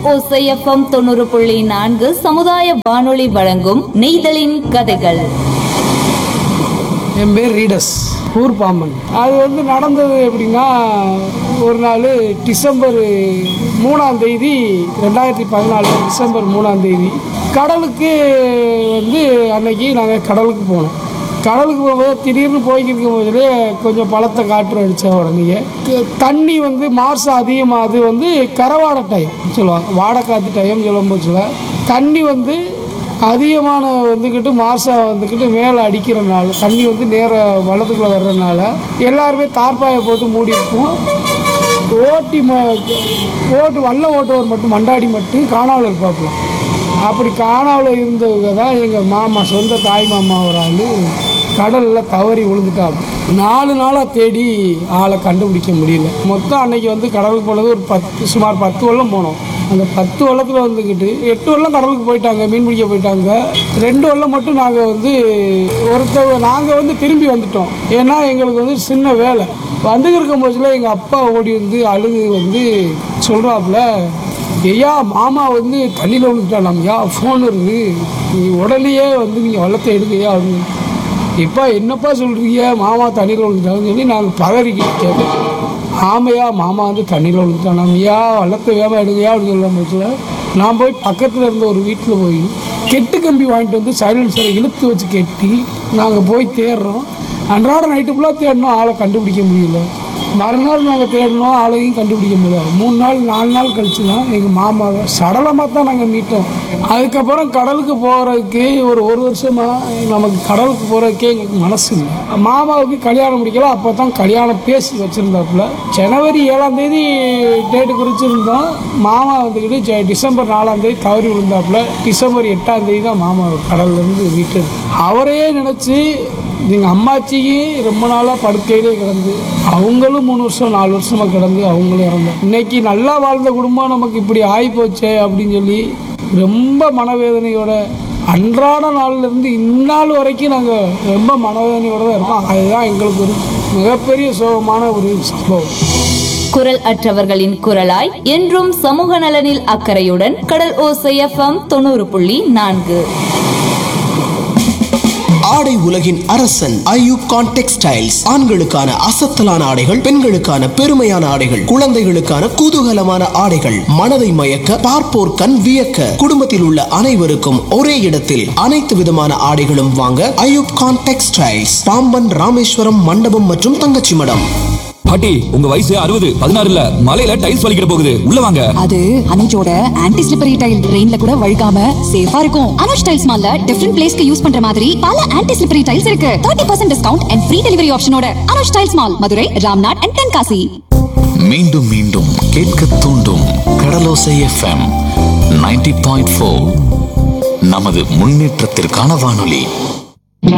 ஓசைஎஃப்எம் தொண்ணூறு புள்ளி நான்கு சமுதாய வானொலி வழங்கும் நெய்தலின் கதைகள் என் பேர் ரீடஸ் ஊர் பாம்பன் அது வந்து நடந்தது எப்படின்னா ஒரு நாள் டிசம்பர் மூணாம் தேதி ரெண்டாயிரத்தி பதினாலு டிசம்பர் மூணாம் தேதி கடலுக்கு வந்து அன்னைக்கு நாங்கள் கடலுக்கு போனோம் கடலுக்கு போகும்போது திடீர்னு போய்கிட்டு இருக்கும்போதுலே கொஞ்சம் பழத்தை காற்று அடித்த உடனே க- தண்ணி வந்து மாசம் அதிகமாகுது வந்து கரவாடை டைம் சொல்லுவாங்க வாடைக்காத்து டைம் சொல்லும்போது சொல்ல தண்ணி வந்து அதிகமான வந்துக்கிட்டு மாசம் வந்துக்கிட்டு மேலே அடிக்கிறனால தண்ணி வந்து நேர வளத்துக்குள்ளே வர்றதுனால எல்லாருமே தார்ப்பாயை போட்டு மூடி இருப்போம் ஓட்டி ம ஓட்டு வல்ல ஓட்டுவர் மட்டும் மண்டாடி மட்டும் காணாமல் இருப்பாப்புல அப்படி காணாமல் இருந்தவங்க தான் எங்கள் மாமா சொந்த தாய் மாமா ஒரு ஆள் கடலில் தவறி விழுந்துட்டாங்க நாலு நாளாக தேடி ஆளை கண்டுபிடிக்க முடியல மொத்தம் அன்னைக்கு வந்து கடலுக்கு போனது ஒரு பத்து சுமார் பத்து வெள்ளம் போனோம் அந்த பத்து வெள்ளத்தில் வந்துக்கிட்டு எட்டு வெள்ளம் கடலுக்கு போயிட்டாங்க மீன் பிடிக்க போயிட்டாங்க ரெண்டு வெள்ளம் மட்டும் நாங்கள் வந்து ஒருத்தவங்க நாங்கள் வந்து திரும்பி வந்துட்டோம் ஏன்னா எங்களுக்கு வந்து சின்ன வேலை வந்துக்கிட்டு இருக்கும் போதுல எங்கள் அப்பா ஓடி வந்து அழுது வந்து சொல்கிறாப்புல ஐயா மாமா வந்து தண்ணியில் விழுந்துட்டான் ஐயா ஃபோன் இருக்கு நீ உடனேயே வந்து நீங்கள் வள்ளத்தை எடுங்கய்யா அப்படின்னு இப்போ என்னப்பா சொல்கிறீங்க மாமா தண்ணியில் விழுந்துட்டாங்கன்னு சொல்லி நாங்கள் பதறிக்கிட்டு கேட்டோம் ஆமையா மாமா வந்து தண்ணியில் விழுந்துட்டான் ஐயா வள்ளத்தை வேமா எடுங்கய்யா அப்படின்னு சொல்ல போச்சுல நான் போய் பக்கத்தில் இருந்த ஒரு வீட்டில் போய் கெட்டு கம்பி வாங்கிட்டு வந்து சைலன்சரை இழுத்து வச்சு கெட்டி நாங்கள் போய் தேடுறோம் அன்றாட நைட்டு ஃபுல்லாக தேடினோம் ஆளை கண்டுபிடிக்க முடியல மறுநாள் நாங்கள் தேடினோம் ஆளையும் கண்டுபிடிக்க முடியல மூணு நாள் நாலு நாள் கழிச்சு தான் எங்கள் மாமாவை சடலமாக தான் நாங்கள் மீட்டோம் அதுக்கப்புறம் கடலுக்கு போகிறதுக்கு ஒரு ஒரு வருஷமாக நமக்கு கடலுக்கு போகிறதுக்கே எங்களுக்கு மனசு இல்லை மாமாவுக்கு கல்யாணம் முடிக்கல அப்போ தான் கல்யாணம் பேசி வச்சுருந்தாப்புல ஜனவரி ஏழாம் தேதி டேட்டு குறிச்சிருந்தோம் மாமா வந்துக்கிட்டு ஜ- டிசம்பர் நாலாம் தேதி தவறி விழுந்தாப்புல டிசம்பர் எட்டாம் தேதி தான் மாமா கடல்லேருந்து வீட்டு அவரையே நினச்சி எங்கள் அம்மாச்சிக்கு ரொம்ப நாளாக படுக்கையிலே கிடந்து அவங்களும் மூணு வருஷம் நாலு வருஷமாக கிடந்து அவங்களும் இறந்தாங்க இன்னைக்கு நல்லா வாழ்ந்த குடும்பம் நமக்கு இப்படி ஆகிப்போச்சே அப்படின்னு சொல்லி ரொம்ப மனவேதனையோட அன்றாட நாள்ல இருந்து இந்நாள் வரைக்கும் நாங்கள் ரொம்ப மனவேதனையோட தான் இருக்கோம் அதுதான் எங்களுக்கு ஒரு மிகப்பெரிய சோகமான ஒரு சம்பவம் குரல் அற்றவர்களின் குரலாய் என்றும் சமூக நலனில் அக்கறையுடன் கடல் ஓசைஎஃப்எம் தொண்ணூறு புள்ளி நான்கு ஆடை உலகின் அரசன் ஐயூப் கான் டெக்ஸ்டைல்ஸ் ஆண்களுக்கான அசத்தலான ஆடைகள் பெண்களுக்கான பெருமையான ஆடைகள் குழந்தைகளுக்கான குதூகலமான ஆடைகள் மனதை மயக்க பார்ப்போர் கண் வியக்க குடும்பத்தில் உள்ள அனைவருக்கும் ஒரே இடத்தில் அனைத்து விதமான ஆடைகளும் வாங்க ஐயூப் கான் டெக்ஸ்டைல்ஸ் பாம்பன் ராமேஸ்வரம் மண்டபம் மற்றும் தங்கச்சி மடம் பாட்டி உங்க வயசு அறுபது பதினாறு இல்ல மலையில டைல்ஸ் வலிக்கிற போகுது உள்ள வாங்க அது அனுஜோட ஆன்டி ஸ்லிப்பரி டைல் ரெயின்ல கூட வழுக்காம சேஃபா இருக்கும் அனுஜ் டைல்ஸ் மால்ல டிஃபரெண்ட் பிளேஸ்க்கு யூஸ் பண்ற மாதிரி பல ஆன்டி ஸ்லிப்பரி டைல்ஸ் இருக்கு 30% percent discount and free delivery ஆப்ஷனோட Anuj tiles mall Madurai Ramnad and Tenkasi மீண்டும் மீண்டும் கேட்க தூண்டும் கடலோசை எஃப்எம் 90.4 பாயிண்ட் நமது முன்னேற்றத்திற்கான வானொலி